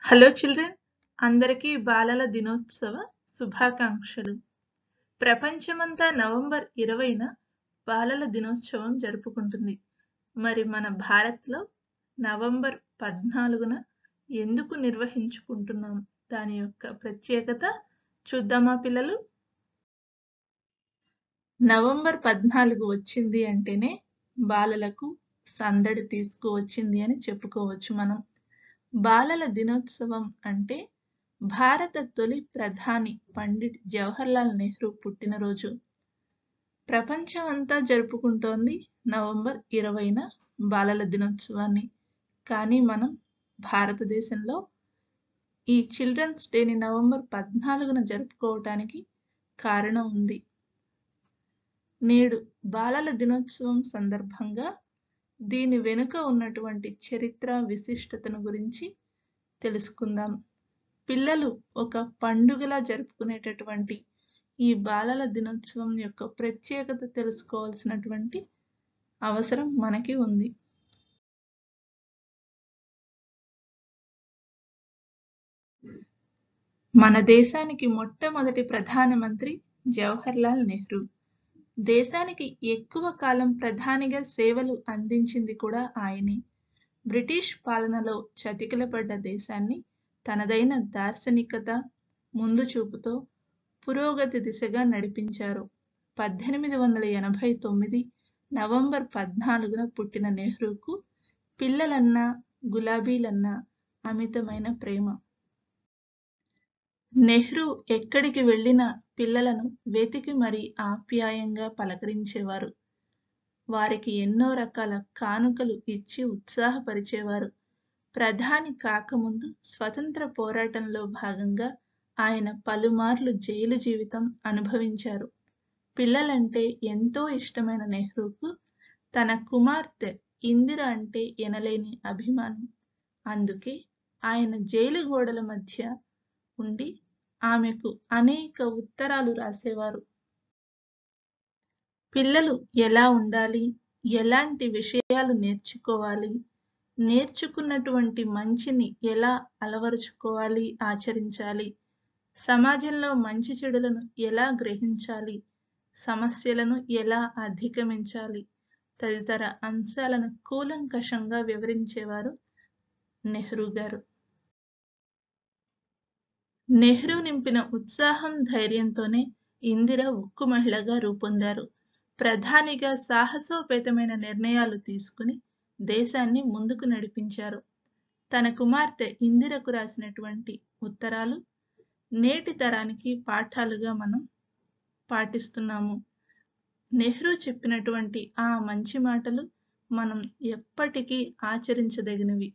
Hello children అందరికీ బాలల దినోత్సవ శుభాకాంక్షలు ప్రపంచమంతా నవంబర్ ఇరవైన బాలల దినోత్సవం జరుపుకుంటుంది మరి మన భారత్లో నవంబర్ పద్నాలుగున ఎందుకు నిర్వహించుకుంటున్నాం దాని యొక్క ప్రత్యేకత చూద్దామా పిల్లలు నవంబర్ పద్నాలుగు వచ్చింది అంటేనే బాలలకు సందడి తీసుకువచ్చింది అని చెప్పుకోవచ్చు మనం బాలల దినోత్సవం అంటే భారత తొలి ప్రధాని పండిట్ జవహర్లాల్ నెహ్రూ పుట్టినరోజు ప్రపంచం అంతా జరుపుకుంటోంది నవంబర్ ఇరవైన బాలల దినోత్సవాన్ని కానీ మనం భారతదేశంలో ఈ చిల్డ్రన్స్ డేని నవంబర్ పద్నాలుగున జరుపుకోవటానికి కారణం ఉంది నేడు బాలల దినోత్సవం సందర్భంగా దీని వెనుక ఉన్నటువంటి చరిత్ర విశిష్టతను గురించి తెలుసుకుందాం పిల్లలు ఒక పండుగలా జరుపుకునేటటువంటి ఈ బాలల దినోత్సవం యొక్క ప్రత్యేకత తెలుసుకోవాల్సినటువంటి అవసరం మనకి ఉంది మన దేశానికి మొట్టమొదటి ప్రధానమంత్రి జవహర్లాల్ నెహ్రూ దేశానికి ఎక్కువ కాలం ప్రధానిగా సేవలు అందించింది కూడా ఆయనే బ్రిటిష్ పాలనలో చతికిలపడ్డ దేశాన్ని తనదైన దార్శనికత ముందు చూపుతో పురోగతి దిశగా నడిపించారు పద్దెనిమిది వందల ఎనభై తొమ్మిది నవంబర్ పద్నాలుగున పుట్టిన నెహ్రూకు పిల్లలన్నా గులాబీలన్నా అమితమైన ప్రేమ నెహ్రూ ఎక్కడికి వెళ్ళినా పిల్లలను వెతికి మరీ ఆప్యాయంగా పలకరించేవారు వారికి ఎన్నో రకాల కానుకలు ఇచ్చి ఉత్సాహపరిచేవారు ప్రధాని కాకముందు స్వతంత్ర పోరాటంలో భాగంగా ఆయన పలుమార్లు జైలు జీవితం అనుభవించారు పిల్లలంటే ఎంతో ఇష్టమైన నెహ్రూకు తన కుమార్తె ఇందిర అంటే ఎనలేని అభిమానం అందుకే ఆయన జైలు గోడల మధ్య ఉండి ఆమెకు అనేక ఉత్తరాలు రాసేవారు పిల్లలు ఎలా ఉండాలి ఎలాంటి విషయాలు నేర్చుకోవాలి నేర్చుకున్నటువంటి మంచిని ఎలా అలవరుచుకోవాలి ఆచరించాలి సమాజంలో మంచి చెడులను ఎలా గ్రహించాలి సమస్యలను ఎలా అధిగమించాలి తదితర అంశాలను కూలంకషంగా వివరించేవారు నెహ్రూ గారు నెహ్రూ నింపిన ఉత్సాహం ధైర్యంతోనే ఇందిర ఉక్కు మహిళగా రూపొందారు ప్రధానిగా సాహసోపేతమైన నిర్ణయాలు తీసుకుని దేశాన్ని ముందుకు నడిపించారు తన కుమార్తె ఇందిరకు రాసినటువంటి ఉత్తరాలు నేటి తరానికి పాఠాలుగా మనం పాటిస్తున్నాము నెహ్రూ చెప్పినటువంటి ఆ మంచి మాటలు మనం ఎప్పటికీ ఆచరించదగినవి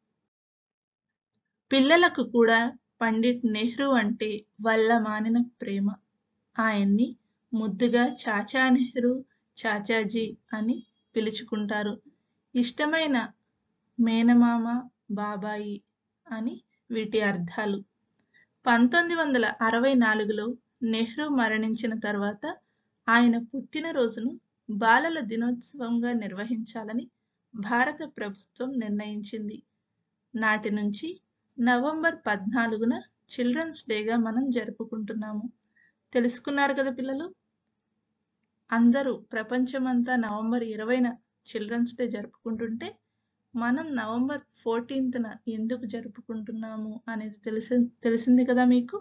పిల్లలకు కూడా పండిట్ నెహ్రూ అంటే వల్ల మానిన ప్రేమ ఆయన్ని ముద్దుగా చాచా నెహ్రూ చాచాజీ అని పిలుచుకుంటారు ఇష్టమైన మేనమామ బాబాయి అని వీటి అర్థాలు పంతొమ్మిది వందల అరవై నాలుగులో నెహ్రూ మరణించిన తర్వాత ఆయన పుట్టినరోజును బాలల దినోత్సవంగా నిర్వహించాలని భారత ప్రభుత్వం నిర్ణయించింది నాటి నుంచి నవంబర్ పద్నాలుగున చిల్డ్రన్స్ డేగా మనం జరుపుకుంటున్నాము తెలుసుకున్నారు కదా పిల్లలు అందరూ ప్రపంచమంతా నవంబర్ ఇరవైన చిల్డ్రన్స్ డే జరుపుకుంటుంటే మనం నవంబర్ ఫోర్టీన్త్న ఎందుకు జరుపుకుంటున్నాము అనేది తెలిసి తెలిసింది కదా మీకు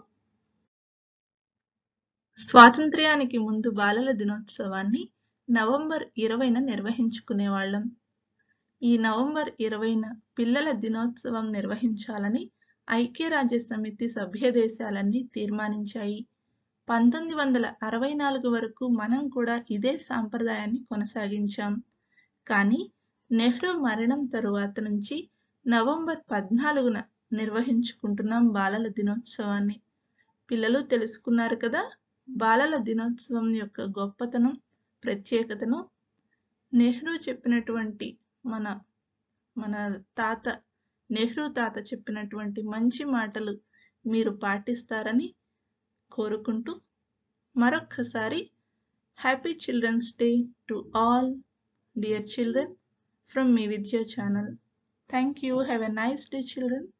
స్వాతంత్ర్యానికి ముందు బాలల దినోత్సవాన్ని నవంబర్ ఇరవైన నిర్వహించుకునేవాళ్ళం ఈ నవంబర్ ఇరవైన పిల్లల దినోత్సవం నిర్వహించాలని ఐక్యరాజ్య సమితి సభ్య దేశాలన్నీ తీర్మానించాయి పంతొమ్మిది వందల అరవై నాలుగు వరకు మనం కూడా ఇదే సాంప్రదాయాన్ని కొనసాగించాం కానీ నెహ్రూ మరణం తరువాత నుంచి నవంబర్ పద్నాలుగున నిర్వహించుకుంటున్నాం బాలల దినోత్సవాన్ని పిల్లలు తెలుసుకున్నారు కదా బాలల దినోత్సవం యొక్క గొప్పతనం ప్రత్యేకతను నెహ్రూ చెప్పినటువంటి మన మన తాత నెహ్రూ తాత చెప్పినటువంటి మంచి మాటలు మీరు పాటిస్తారని కోరుకుంటూ మరొక్కసారి happy children's day to all dear children from Me Vidya channel. Thank you. Have a nice day, children.